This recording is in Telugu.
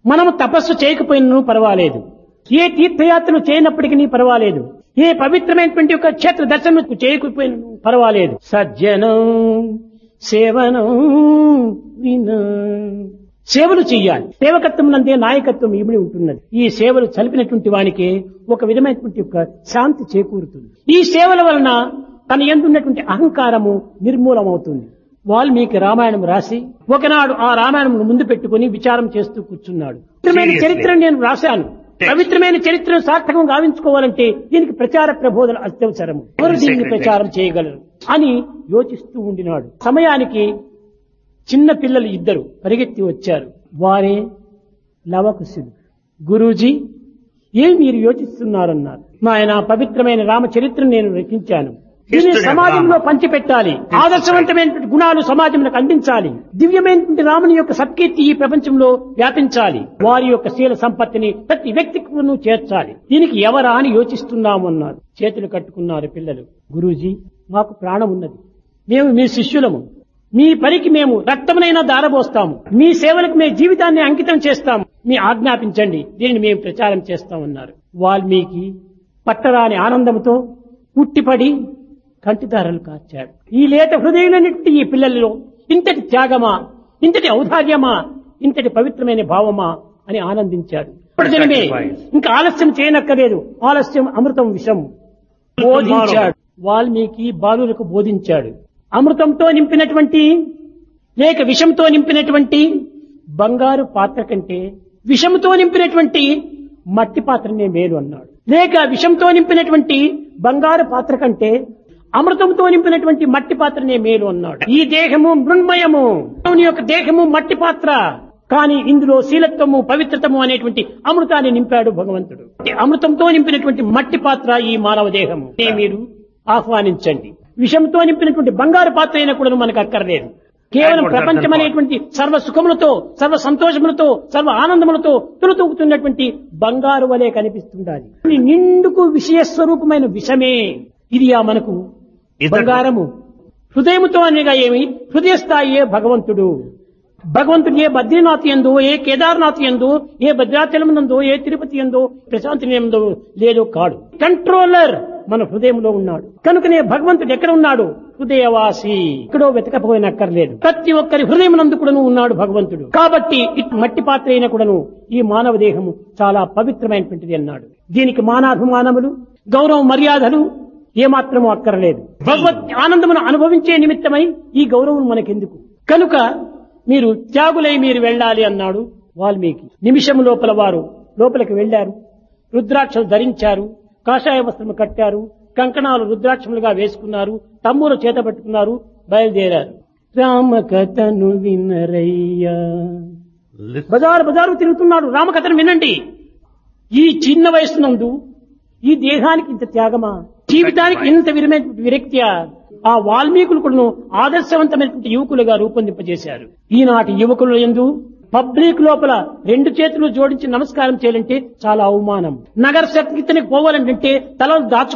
మనము తపస్సు చేయకపోయినను పర్వాలేదు ఏ తీర్థయాత్రలు చేయనప్పటికీ పర్వాలేదు ఏ పవిత్రమైనటువంటి ఒక క్షేత్ర దర్శనం చేయకపోయినను పర్వాలేదు సజ్జనం సేవనం వినా సేవలు చెయ్యాలి సేవకత్వం నందే నాయకత్వం ఇమిడి ఉంటున్నది ఈ సేవలు చలిపినటువంటి వానికి ఒక విధమైనటువంటి ఒక శాంతి చేకూరుతుంది ఈ సేవల వలన తన ఎందున్నటువంటి అహంకారము నిర్మూలమవుతుంది వాల్మీకి రామాయణం రాసి ఒకనాడు ఆ రామాయణం ముందు పెట్టుకుని విచారం చేస్తూ కూర్చున్నాడు పవిత్రమైన Seriously. చరిత్రను నేను రాశాను పవిత్రమైన చరిత్రను సార్థకం గావించుకోవాలంటే దీనికి ప్రచార ప్రబోధన అత్యవసరము ఎవరు దీన్ని Sacred ప్రచారం చేయగలరు అని యోచిస్తూ ఉండినాడు సమయానికి చిన్న పిల్లలు ఇద్దరు పరిగెత్తి వచ్చారు వారే లవకుశులు గురూజీ ఏం మీరు యోచిస్తున్నారన్నారు నాయన పవిత్రమైన రామచరిత్రను నేను రచించాను దీన్ని History of సమాజంలో Rama. పంచిపెట్టాలి ఆదర్శవంతమైనటువంటి గుణాలు సమాజంలోకి అందించాలి దివ్యమైనటువంటి రాముని యొక్క సత్కీర్తి ఈ ప్రపంచంలో వ్యాపించాలి వారి యొక్క శీల సంపత్తిని ప్రతి వ్యక్తికి చేర్చాలి దీనికి ఎవరా అని యోచిస్తున్నాము అన్నారు చేతులు కట్టుకున్నారు పిల్లలు గురూజీ మాకు ప్రాణం ఉన్నది మేము మీ శిష్యులము మీ పనికి మేము రక్తమునైనా దారబోస్తాము మీ సేవలకు మేము జీవితాన్ని అంకితం చేస్తాము మీ ఆజ్ఞాపించండి దీనిని మేము ప్రచారం చేస్తామన్నారు వాల్మీకి పట్టరాని ఆనందంతో ఉట్టిపడి కంటిదారలు కార్చాడు ఈ లేత హృదయులన్నిటి ఈ పిల్లలలో ఇంతటి త్యాగమా ఇంతటి ఔదార్యమా ఇంతటి పవిత్రమైన భావమా అని ఆనందించాడు ఇప్పుడు దినమే ఇంకా ఆలస్యం చేయనక్కలేదు ఆలస్యం అమృతం విషం బోధించాడు వాల్మీకి బాలులకు బోధించాడు అమృతంతో నింపినటువంటి లేక విషంతో నింపినటువంటి బంగారు పాత్ర కంటే విషంతో నింపినటువంటి మట్టి పాత్రనే మేలు అన్నాడు లేక విషంతో నింపినటువంటి బంగారు పాత్ర కంటే అమృతంతో నింపినటువంటి మట్టి పాత్రనే మేలు అన్నాడు ఈ దేహము మృణ్మయము దేవుని యొక్క దేహము మట్టి పాత్ర కానీ ఇందులో శీలత్వము పవిత్రతము అనేటువంటి అమృతాన్ని నింపాడు భగవంతుడు ఈ అమృతంతో నింపినటువంటి మట్టి పాత్ర ఈ మానవ దేహము దీన్ని మీరు ఆహ్వానించండి విషంతో నింపినటువంటి బంగారు పాత్ర అయినా కూడా మనకు అక్కర్లేదు కేవలం Thank God, ప్రపంచం Dr. అనేటువంటి సర్వ సుఖములతో సర్వ సంతోషములతో సర్వ ఆనందములతో తులుతూగుతున్నటువంటి బంగారు వలె కనిపిస్తుండాలి ఇది నిండుకు విషయ స్వరూపమైన విషమే ఇది ఆ మనకు Is that- బంగారము హృదయముతో అనగా ఏమి హృదయ స్థాయియే భగవంతుడు భగవంతుడు ఏ బద్రీనాథ్ ఎందు ఏ కేదార్నాథ్ ఎందు ఏ భద్రాచలం నందు ఏ తిరుపతి ఎందు ప్రశాంతి ఎందు లేదో కాడు కంట్రోలర్ మన హృదయంలో ఉన్నాడు కనుకనే భగవంతుడు ఎక్కడ ఉన్నాడు హృదయవాసి ఇక్కడో వెతకపోయినక్కర్లేదు ప్రతి ఒక్కరి హృదయం నందు కూడాను ఉన్నాడు భగవంతుడు కాబట్టి ఇటు మట్టి పాత్ర అయిన కూడాను ఈ మానవ దేహము చాలా పవిత్రమైనటువంటిది అన్నాడు దీనికి మానాభిమానములు గౌరవ మర్యాదలు ఏమాత్రము అక్కర్లేదు భగవత్ ఆనందమును అనుభవించే నిమిత్తమై ఈ గౌరవం మనకెందుకు కనుక మీరు త్యాగులై మీరు వెళ్ళాలి అన్నాడు వాల్మీకి నిమిషం లోపల వారు లోపలికి వెళ్లారు రుద్రాక్షలు ధరించారు కాషాయ వస్త్రము కట్టారు కంకణాలు రుద్రాక్షములుగా వేసుకున్నారు తమ్ములు చేత పట్టుకున్నారు బయలుదేరారు రామకథను వినరయ్యా Listen. బజారు బజారు తిరుగుతున్నాడు రామకథను వినండి ఈ చిన్న వయసు నందు ఈ దేహానికి ఇంత త్యాగమా జీవితానికి ఇంత విరమైన విరక్తియా ఆ వాల్మీకులు కూడా ఆదర్శవంతమైనటువంటి యువకులుగా రూపొందింపజేశారు ఈనాటి యువకుల ఎందు పబ్లిక్ లోపల రెండు చేతులు జోడించి నమస్కారం చేయాలంటే చాలా అవమానం నగర శక్తికి పోవాలంటే తలలు దాచు